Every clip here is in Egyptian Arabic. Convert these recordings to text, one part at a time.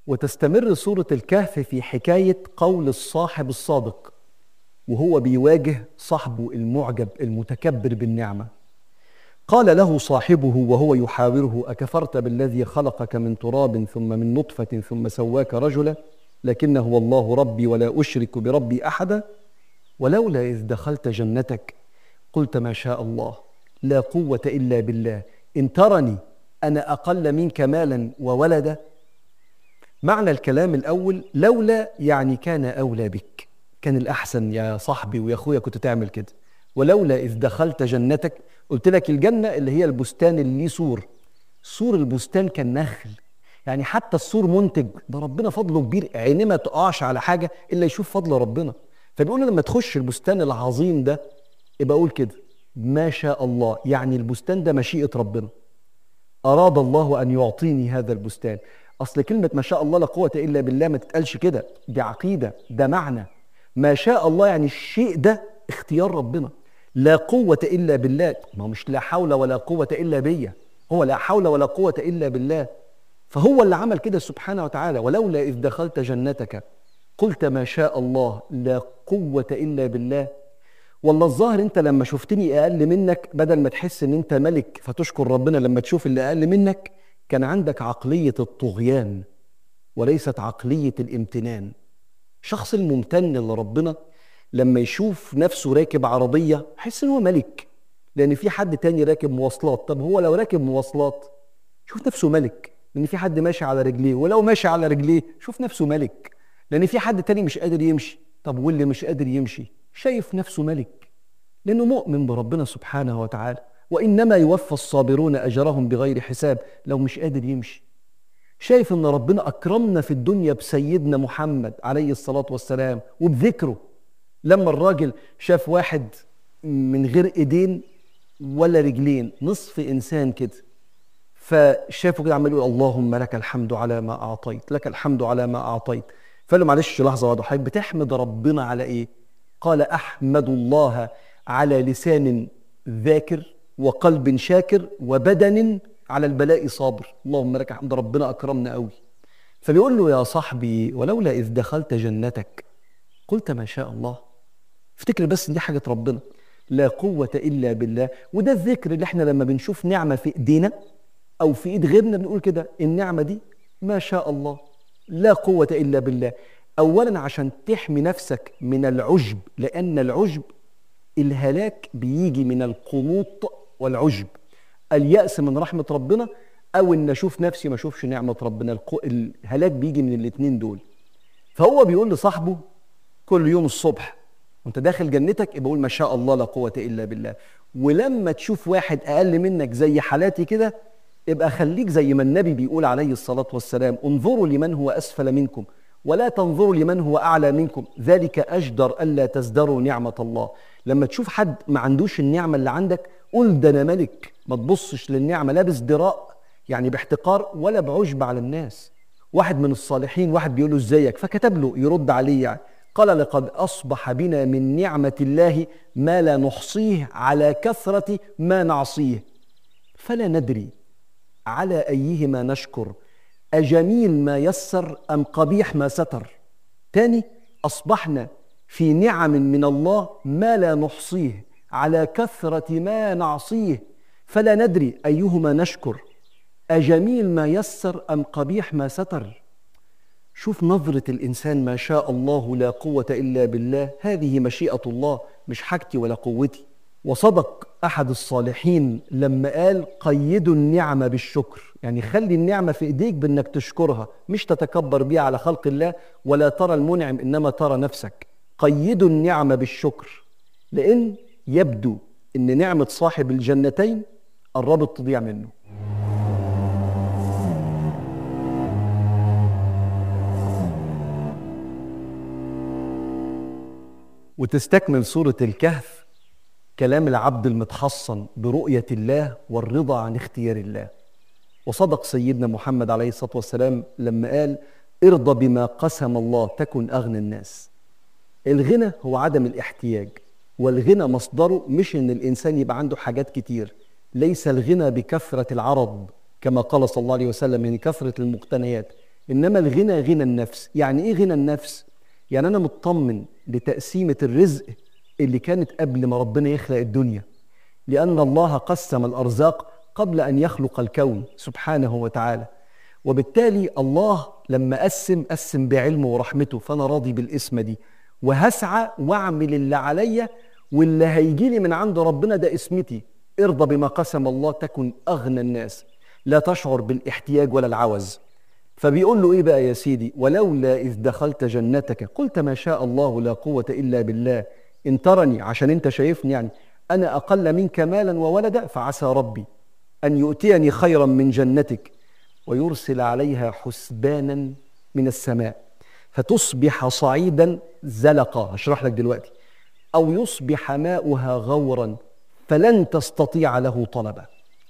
وتستمر سورة الكهف في حكاية قول الصاحب الصادق وهو بيواجه صاحبه المعجب المتكبر بالنعمة قال له صاحبه وهو يحاوره أكفرت بالذي خلقك من تراب ثم من نطفة ثم سواك رجلا لكنه هو الله ربي ولا أشرك بربي أحدا ولولا إذ دخلت جنتك قلت ما شاء الله لا قوة إلا بالله إن ترني أنا أقل منك مالا وولدا معنى الكلام الأول لولا يعني كان أولى بك كان الأحسن يا صاحبي ويا أخويا كنت تعمل كده ولولا إذ دخلت جنتك قلت لك الجنة اللي هي البستان اللي ليه سور سور البستان كان نخل يعني حتى السور منتج ده ربنا فضله كبير عيني ما تقعش على حاجة إلا يشوف فضل ربنا فبيقول لما تخش البستان العظيم ده يبقى أقول كده ما شاء الله يعني البستان ده مشيئة ربنا أراد الله أن يعطيني هذا البستان أصل كلمة ما شاء الله لا قوة إلا بالله ما تتقالش كده دي عقيدة ده معنى ما شاء الله يعني الشيء ده اختيار ربنا لا قوة إلا بالله ما هو مش لا حول ولا قوة إلا بيا هو لا حول ولا قوة إلا بالله فهو اللي عمل كده سبحانه وتعالى ولولا إذ دخلت جنتك قلت ما شاء الله لا قوة إلا بالله والله الظاهر انت لما شفتني اقل منك بدل ما تحس ان انت ملك فتشكر ربنا لما تشوف اللي اقل منك كان عندك عقليه الطغيان وليست عقليه الامتنان شخص الممتن لربنا لما يشوف نفسه راكب عربيه يحس ان هو ملك لان في حد تاني راكب مواصلات طب هو لو راكب مواصلات شوف نفسه ملك لان في حد ماشي على رجليه ولو ماشي على رجليه شوف نفسه ملك لان في حد تاني مش قادر يمشي طب واللي مش قادر يمشي شايف نفسه ملك لأنه مؤمن بربنا سبحانه وتعالى وإنما يوفى الصابرون أجرهم بغير حساب لو مش قادر يمشي شايف ان ربنا اكرمنا في الدنيا بسيدنا محمد عليه الصلاه والسلام وبذكره لما الراجل شاف واحد من غير ايدين ولا رجلين نصف انسان كده فشافه كده عمال يقول اللهم لك الحمد على ما اعطيت لك الحمد على ما اعطيت فقال له معلش لحظه واحده حضرتك بتحمد ربنا على ايه قال احمد الله على لسان ذاكر وقلب شاكر وبدن على البلاء صابر اللهم لك الحمد ربنا اكرمنا قوي فبيقول له يا صاحبي ولولا اذ دخلت جنتك قلت ما شاء الله افتكر بس ان دي حاجه ربنا لا قوه الا بالله وده الذكر اللي احنا لما بنشوف نعمه في ايدينا او في ايد غيرنا بنقول كده النعمه دي ما شاء الله لا قوه الا بالله اولا عشان تحمي نفسك من العجب لان العجب الهلاك بيجي من القنوط والعجب اليأس من رحمة ربنا أو إن أشوف نفسي ما أشوفش نعمة ربنا الهلاك بيجي من الاتنين دول فهو بيقول لصاحبه كل يوم الصبح وانت داخل جنتك يبقى قول ما شاء الله لا قوة إلا بالله ولما تشوف واحد أقل منك زي حالاتي كده يبقى خليك زي ما النبي بيقول عليه الصلاة والسلام انظروا لمن هو أسفل منكم ولا تنظروا لمن هو أعلى منكم ذلك أجدر ألا تزدروا نعمة الله لما تشوف حد ما عندوش النعمة اللي عندك قول ده أنا ملك ما تبصش للنعمة لا بازدراء يعني باحتقار ولا بعجب على الناس واحد من الصالحين واحد بيقول له ازيك فكتب له يرد عليه يعني قال لقد أصبح بنا من نعمة الله ما لا نحصيه على كثرة ما نعصيه فلا ندري على أيهما نشكر أجميل ما يسر أم قبيح ما ستر تاني أصبحنا في نعم من الله ما لا نحصيه على كثرة ما نعصيه فلا ندري أيهما نشكر أجميل ما يسر أم قبيح ما ستر شوف نظرة الإنسان ما شاء الله لا قوة إلا بالله هذه مشيئة الله مش حاجتي ولا قوتي وصدق أحد الصالحين لما قال قيدوا النعمة بالشكر يعني خلي النعمة في إيديك بأنك تشكرها مش تتكبر بيها على خلق الله ولا ترى المنعم إنما ترى نفسك قيدوا النعمة بالشكر لأن يبدو أن نعمة صاحب الجنتين قربت تضيع منه وتستكمل سورة الكهف كلام العبد المتحصن برؤية الله والرضا عن اختيار الله وصدق سيدنا محمد عليه الصلاة والسلام لما قال ارضى بما قسم الله تكن أغنى الناس الغنى هو عدم الاحتياج والغنى مصدره مش ان الانسان يبقى عنده حاجات كتير ليس الغنى بكثرة العرض كما قال صلى الله عليه وسلم يعني كثرة المقتنيات انما الغنى غنى النفس يعني ايه غنى النفس يعني انا مطمن لتقسيمه الرزق اللي كانت قبل ما ربنا يخلق الدنيا لان الله قسم الارزاق قبل ان يخلق الكون سبحانه وتعالى وبالتالي الله لما قسم قسم بعلمه ورحمته فانا راضي بالقسمه دي وهسعى واعمل اللي عليا واللي هيجي لي من عند ربنا ده اسمتي ارضى بما قسم الله تكن اغنى الناس لا تشعر بالاحتياج ولا العوز فبيقول له ايه بقى يا سيدي ولولا اذ دخلت جنتك قلت ما شاء الله لا قوه الا بالله ان ترني عشان انت شايفني يعني انا اقل منك مالا وولدا فعسى ربي ان يؤتيني خيرا من جنتك ويرسل عليها حسبانا من السماء فتصبح صعيدا زلقا هشرح لك دلوقتي او يصبح ماؤها غورا فلن تستطيع له طلبا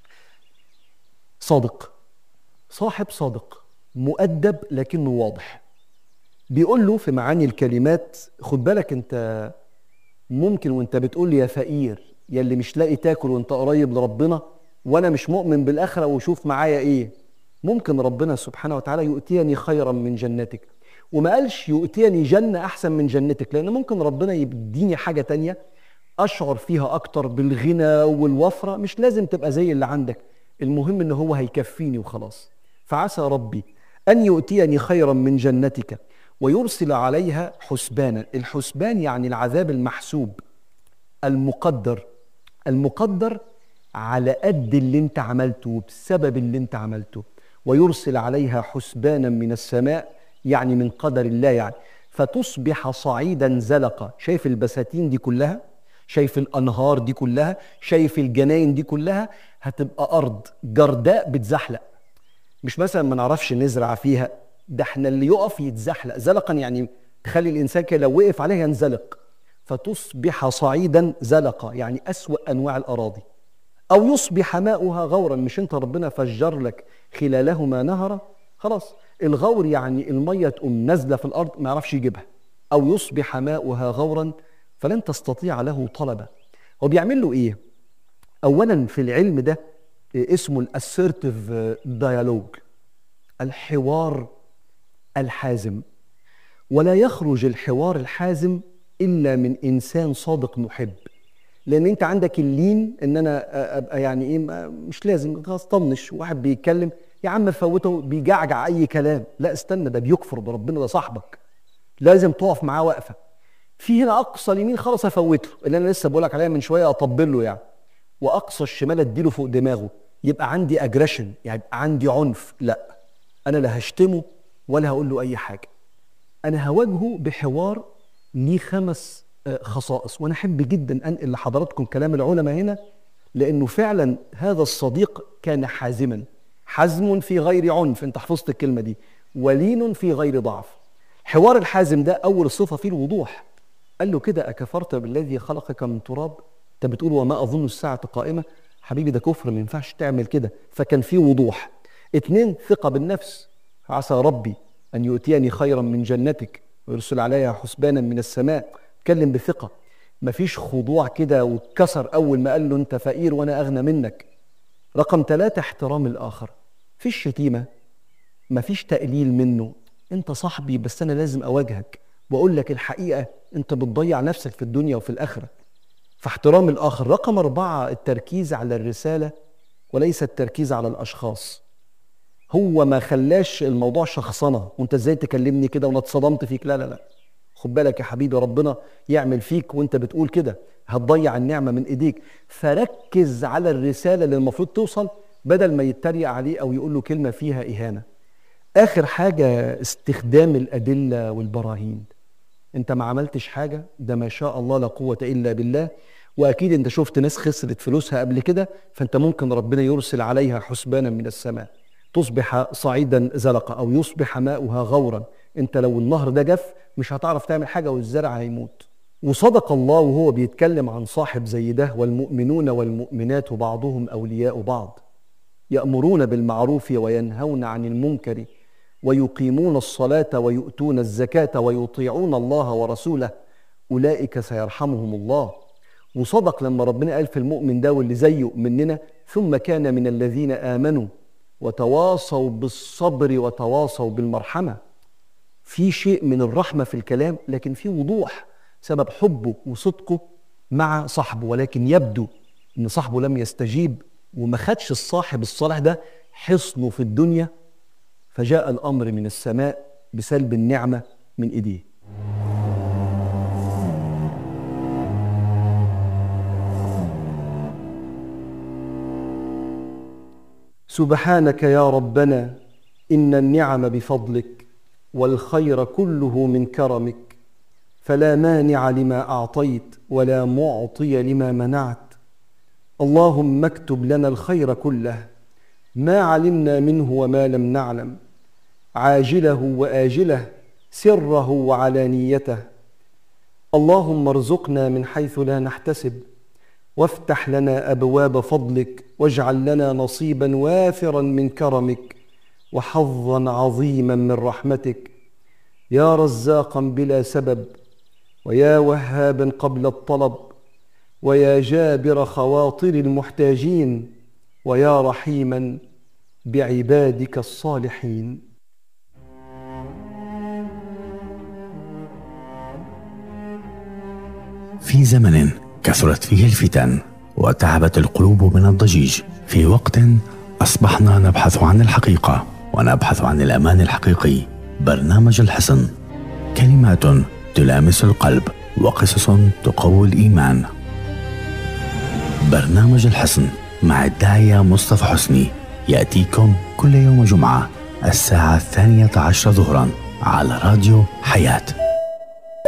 صادق صاحب صادق مؤدب لكنه واضح بيقول له في معاني الكلمات خد بالك انت ممكن وانت بتقول لي يا فقير يا اللي مش لاقي تاكل وانت قريب لربنا وانا مش مؤمن بالاخره وشوف معايا ايه ممكن ربنا سبحانه وتعالى يؤتيني خيرا من جنتك وما قالش يؤتيني جنة أحسن من جنتك لأن ممكن ربنا يديني حاجة تانية أشعر فيها أكتر بالغنى والوفرة مش لازم تبقى زي اللي عندك المهم إن هو هيكفيني وخلاص فعسى ربي أن يؤتيني خيرا من جنتك ويرسل عليها حسبانا الحسبان يعني العذاب المحسوب المقدر المقدر على قد اللي انت عملته بسبب اللي انت عملته ويرسل عليها حسبانا من السماء يعني من قدر الله يعني فتصبح صعيدا زلقا شايف البساتين دي كلها شايف الانهار دي كلها شايف الجناين دي كلها هتبقى ارض جرداء بتزحلق مش مثلا ما نعرفش نزرع فيها ده احنا اللي يقف يتزحلق زلقا يعني تخلي الانسان كده لو وقف عليها ينزلق فتصبح صعيدا زلقا يعني اسوا انواع الاراضي او يصبح ماؤها غورا مش انت ربنا فجر لك خلالهما نهرا خلاص الغور يعني الميه تقوم نازله في الارض ما يعرفش يجيبها او يصبح ماؤها غورا فلن تستطيع له طلبا هو بيعمل له ايه اولا في العلم ده اسمه الاسيرتيف ديالوج الحوار الحازم ولا يخرج الحوار الحازم الا من انسان صادق محب لان انت عندك اللين ان انا ابقى يعني ايه مش لازم خلاص طنش واحد بيتكلم يا عم فوته بيجعجع اي كلام لا استنى ده بيكفر بربنا ده صاحبك لازم تقف معاه وقفه في هنا اقصى اليمين خلاص افوته اللي انا لسه بقول لك عليها من شويه اطبل له يعني واقصى الشمال اديله فوق دماغه يبقى عندي اجريشن يعني يبقى عندي عنف لا انا لا هشتمه ولا هقول له اي حاجه انا هواجهه بحوار ليه خمس خصائص وانا احب جدا انقل لحضراتكم كلام العلماء هنا لانه فعلا هذا الصديق كان حازما حزم في غير عنف انت حفظت الكلمه دي ولين في غير ضعف حوار الحازم ده اول صفه فيه الوضوح قال له كده اكفرت بالذي خلقك من تراب انت بتقول وما اظن الساعه قائمه حبيبي ده كفر ما ينفعش تعمل كده فكان فيه وضوح اتنين ثقه بالنفس عسى ربي ان يؤتيني خيرا من جنتك ويرسل عليها حسبانا من السماء اتكلم بثقه مفيش خضوع كده واتكسر اول ما قال له انت فقير وانا اغنى منك رقم ثلاثة احترام الآخر فيش شتيمة مفيش تقليل منه أنت صاحبي بس أنا لازم أواجهك وأقول لك الحقيقة أنت بتضيع نفسك في الدنيا وفي الآخرة فاحترام الآخر رقم أربعة التركيز على الرسالة وليس التركيز على الأشخاص هو ما خلاش الموضوع شخصنة وانت ازاي تكلمني كده وانا اتصدمت فيك لا لا لا خد بالك يا حبيبي ربنا يعمل فيك وانت بتقول كده هتضيع النعمه من ايديك فركز على الرساله اللي المفروض توصل بدل ما يتريق عليه او يقول له كلمه فيها اهانه اخر حاجه استخدام الادله والبراهين انت ما عملتش حاجه ده ما شاء الله لا قوه الا بالله واكيد انت شفت ناس خسرت فلوسها قبل كده فانت ممكن ربنا يرسل عليها حسبانا من السماء تصبح صعيدا زلقا او يصبح ماؤها غورا انت لو النهر ده جف مش هتعرف تعمل حاجه والزرع هيموت وصدق الله وهو بيتكلم عن صاحب زي ده والمؤمنون والمؤمنات بعضهم اولياء بعض يامرون بالمعروف وينهون عن المنكر ويقيمون الصلاه ويؤتون الزكاه ويطيعون الله ورسوله اولئك سيرحمهم الله وصدق لما ربنا قال في المؤمن ده واللي زيه مننا ثم كان من الذين امنوا وتواصوا بالصبر وتواصوا بالمرحمة في شيء من الرحمة في الكلام لكن في وضوح سبب حبه وصدقه مع صاحبه ولكن يبدو ان صاحبه لم يستجيب وما خدش الصاحب الصالح ده حصنه في الدنيا فجاء الامر من السماء بسلب النعمه من ايديه سبحانك يا ربنا ان النعم بفضلك والخير كله من كرمك فلا مانع لما اعطيت ولا معطي لما منعت اللهم اكتب لنا الخير كله ما علمنا منه وما لم نعلم عاجله واجله سره وعلانيته اللهم ارزقنا من حيث لا نحتسب وافتح لنا ابواب فضلك واجعل لنا نصيبا وافرا من كرمك وحظا عظيما من رحمتك يا رزاقا بلا سبب ويا وهابا قبل الطلب ويا جابر خواطر المحتاجين ويا رحيما بعبادك الصالحين في زمن كثرت فيه الفتن وتعبت القلوب من الضجيج في وقت اصبحنا نبحث عن الحقيقه ونبحث عن الامان الحقيقي برنامج الحصن كلمات تلامس القلب وقصص تقوي الايمان برنامج الحصن مع الداعيه مصطفى حسني ياتيكم كل يوم جمعه الساعه الثانيه عشر ظهرا على راديو حياه